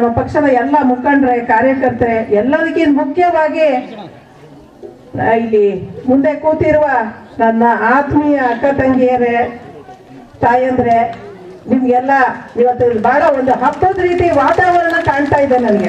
ನಮ್ಮ ಪಕ್ಷದ ಎಲ್ಲ ಮುಖಂಡರೆ ಕಾರ್ಯಕರ್ತರೆ ಎಲ್ಲದಕ್ಕಿಂತ ಮುಖ್ಯವಾಗಿ ಆ, ಇಲ್ಲಿ ಮುಂದೆ ಕೂತಿರುವ ನನ್ನ ಆತ್ಮೀಯ ಅಕ್ಕ ತಂಗಿಯರೇ ತಾಯಂದ್ರೆ ನಿಮ್ಗೆಲ್ಲ ಇವತ್ತು ಬಹಳ ಒಂದು ಹಬ್ಬದ ರೀತಿ ವಾತಾವರಣ ಕಾಣ್ತಾ ಇದೆ ನನಗೆ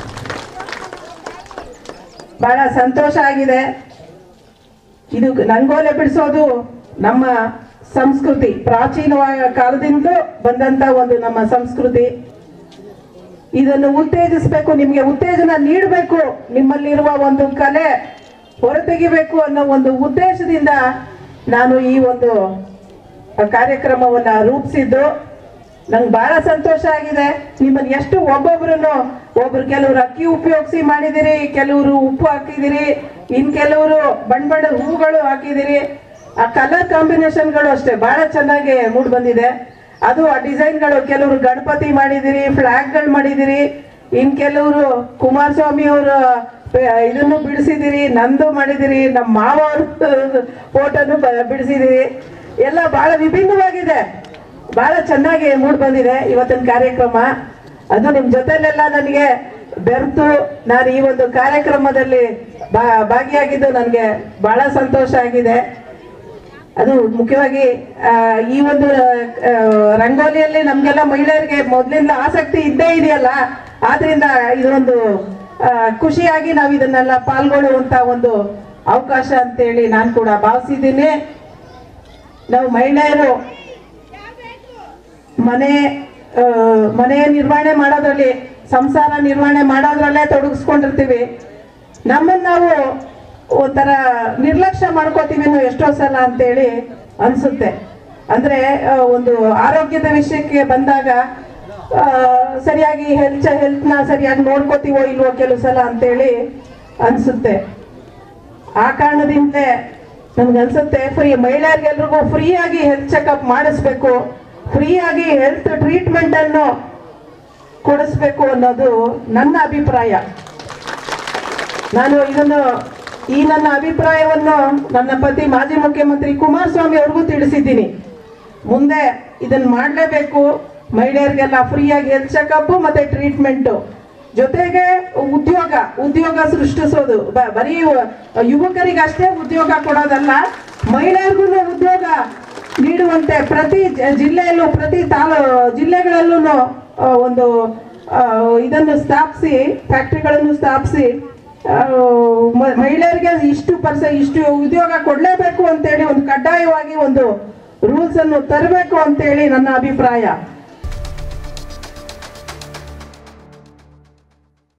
ಬಹಳ ಸಂತೋಷ ಆಗಿದೆ ಇದು ರಂಗೋಲೆ ಬಿಡಿಸೋದು ನಮ್ಮ ಸಂಸ್ಕೃತಿ ಪ್ರಾಚೀನವಾದ ಕಾಲದಿಂದ ಬಂದಂತ ಒಂದು ನಮ್ಮ ಸಂಸ್ಕೃತಿ ಇದನ್ನು ಉತ್ತೇಜಿಸಬೇಕು ನಿಮಗೆ ಉತ್ತೇಜನ ನೀಡಬೇಕು ನಿಮ್ಮಲ್ಲಿರುವ ಒಂದು ಕಲೆ ಹೊರತೆಗಿಬೇಕು ಅನ್ನೋ ಒಂದು ಉದ್ದೇಶದಿಂದ ನಾನು ಈ ಒಂದು ಕಾರ್ಯಕ್ರಮವನ್ನ ರೂಪಿಸಿದ್ದು ನಂಗೆ ಬಹಳ ಸಂತೋಷ ಆಗಿದೆ ನಿಮ್ಮನ್ನ ಎಷ್ಟು ಒಬ್ಬೊಬ್ರು ಒಬ್ರು ಕೆಲವರು ಅಕ್ಕಿ ಉಪಯೋಗಿಸಿ ಮಾಡಿದಿರಿ ಕೆಲವರು ಉಪ್ಪು ಹಾಕಿದಿರಿ ಇನ್ ಕೆಲವರು ಬಣ್ಣ ಬಣ್ಣದ ಹೂಗಳು ಹಾಕಿದಿರಿ ಆ ಕಲರ್ ಕಾಂಬಿನೇಷನ್ಗಳು ಅಷ್ಟೇ ಬಹಳ ಚೆನ್ನಾಗಿ ಮೂಡ್ ಬಂದಿದೆ ಅದು ಆ ಡಿಸೈನ್ಗಳು ಕೆಲವರು ಗಣಪತಿ ಮಾಡಿದಿರಿ ಫ್ಲಾಗ್ಗಳು ಮಾಡಿದಿರಿ ಇನ್ ಕೆಲವರು ಕುಮಾರಸ್ವಾಮಿ ಅವರ ಇದನ್ನು ಬಿಡಿಸಿದಿರಿ ನಂದು ಮಾಡಿದಿರಿ ನಮ್ಮ ಮಾವ ಅವ್ರ ಫೋಟೋನು ಬಿಡಿಸಿದಿರಿ ಎಲ್ಲ ಬಹಳ ವಿಭಿನ್ನವಾಗಿದೆ ಬಹಳ ಚೆನ್ನಾಗಿ ಮೂಡ್ ಬಂದಿದೆ ಇವತ್ತಿನ ಕಾರ್ಯಕ್ರಮ ಅದು ನಿಮ್ ಜೊತೆಲೆಲ್ಲ ನನಗೆ ಬೆರೆತು ನಾನು ಈ ಒಂದು ಕಾರ್ಯಕ್ರಮದಲ್ಲಿ ಬಾ- ಭಾಗಿಯಾಗಿದ್ದು ನನಗೆ ಬಹಳ ಸಂತೋಷ ಆಗಿದೆ ಅದು ಮುಖ್ಯವಾಗಿ ಆ, ಈ ಒಂದು ಆ, ರಂಗೋಲಿಯಲ್ಲಿ ನಮ್ಗೆಲ್ಲ ಮಹಿಳೆಯರಿಗೆ ಮೊದಲಿಂದ ಆಸಕ್ತಿ ಇದ್ದೇ ಇದೆಯಲ್ಲ ಆದ್ರಿಂದ ಇದೊಂದು ಆ, ಖುಷಿಯಾಗಿ ನಾವು ಇದನ್ನೆಲ್ಲ ಪಾಲ್ಗೊಳ್ಳುವಂತ ಒಂದು ಅವಕಾಶ ಅಂತೇಳಿ ನಾನು ಕೂಡ ಭಾವಿಸಿದ್ದೀನಿ ನಾವು ಮಹಿಳೆಯರು ಮನೆ ಆ, ಮನೆ ನಿರ್ವಹಣೆ ಮಾಡೋದ್ರಲ್ಲಿ ಸಂಸಾರ ನಿರ್ವಹಣೆ ಮಾಡೋದ್ರಲ್ಲೇ ತೊಡಗಿಸ್ಕೊಂಡಿರ್ತೀವಿ ನಮ್ಮನ್ನ ನಾವು ಒಂಥರ ನಿರ್ಲಕ್ಷ್ಯ ಮಾಡ್ಕೋತೀವಿ ನಾವು ಎಷ್ಟೋ ಸಲ ಅಂತೇಳಿ ಅನ್ಸುತ್ತೆ ಅಂದ್ರೆ ಆ, ಒಂದು ಆರೋಗ್ಯದ ವಿಷಯಕ್ಕೆ ಬಂದಾಗ ಆ, ಸರಿಯಾಗಿ ಹೆಲ್ತ್ ಹೆಲ್ತ್ನ ಸರಿಯಾಗಿ ನೋಡ್ಕೋತೀವೋ ಇಲ್ವೋ ಕೆಲವು ಸಲ ಅಂತೇಳಿ ಅನ್ಸುತ್ತೆ ಆ ಕಾರಣದಿಂದಲೇ ನನ್ಗನ್ಸುತ್ತೆ ಫ್ರೀ ಮಹಿಳೆಯರಿಗೆಲ್ರಿಗೂ ಫ್ರೀಯಾಗಿ ಹೆಲ್ತ್ ಚೆಕಪ್ ಮಾಡಿಸ್ಬೇಕು ಫ್ರೀಯಾಗಿ ಹೆಲ್ತ್ ಟ್ರೀಟ್ಮೆಂಟ್ ಅನ್ನು ಕೊಡಿಸ್ಬೇಕು ಅನ್ನೋದು ನನ್ನ ಅಭಿಪ್ರಾಯ ನಾನು ಇದನ್ನು ಈ ನನ್ನ ಅಭಿಪ್ರಾಯವನ್ನು ನನ್ನ ಪತಿ ಮಾಜಿ ಮುಖ್ಯಮಂತ್ರಿ ಕುಮಾರಸ್ವಾಮಿ ಅವ್ರಿಗೂ ತಿಳಿಸಿದ್ದೀನಿ ಮುಂದೆ ಇದನ್ನ ಮಾಡಲೇಬೇಕು ಮಹಿಳೆಯರಿಗೆಲ್ಲ ಫ್ರೀಯಾಗಿ ಹೆಲ್ತ್ ಚೆಕಪ್ ಮತ್ತೆ ಟ್ರೀಟ್ಮೆಂಟ್ ಜೊತೆಗೆ ಉದ್ಯೋಗ ಉದ್ಯೋಗ ಸೃಷ್ಟಿಸೋದು ಬ- ಬರೀ ಯುವಕರಿಗಷ್ಟೇ ಉದ್ಯೋಗ ಕೊಡೋದಲ್ಲ ಮಹಿಳೆಯರಿಗೂ ಉದ್ಯೋಗ ನೀಡುವಂತೆ ಪ್ರತಿ ಜ- ಜಿಲ್ಲೆಯಲ್ಲೂ ಪ್ರತಿ ತಾಲೂ ಜಿಲ್ಲೆಗಳಲ್ಲೂ ಒಂದು ಆ, ಇದನ್ನು ಸ್ಥಾಪಿಸಿ ಫ್ಯಾಕ್ಟ್ರಿಗಳನ್ನು ಸ್ಥಾಪಿಸಿ ಆ, ಮ- ಮಹಿಳೆಯರಿಗೆ ಇಷ್ಟು ಪರ್ಸ ಇಷ್ಟು ಉದ್ಯೋಗ ಕೊಡಲೇಬೇಕು ಅಂತೇಳಿ ಒಂದು ಕಡ್ಡಾಯವಾಗಿ ಒಂದು ರೂಲ್ಸ್ ಅನ್ನು ತರಬೇಕು ಅಂತೇಳಿ ನನ್ನ ಅಭಿಪ್ರಾಯ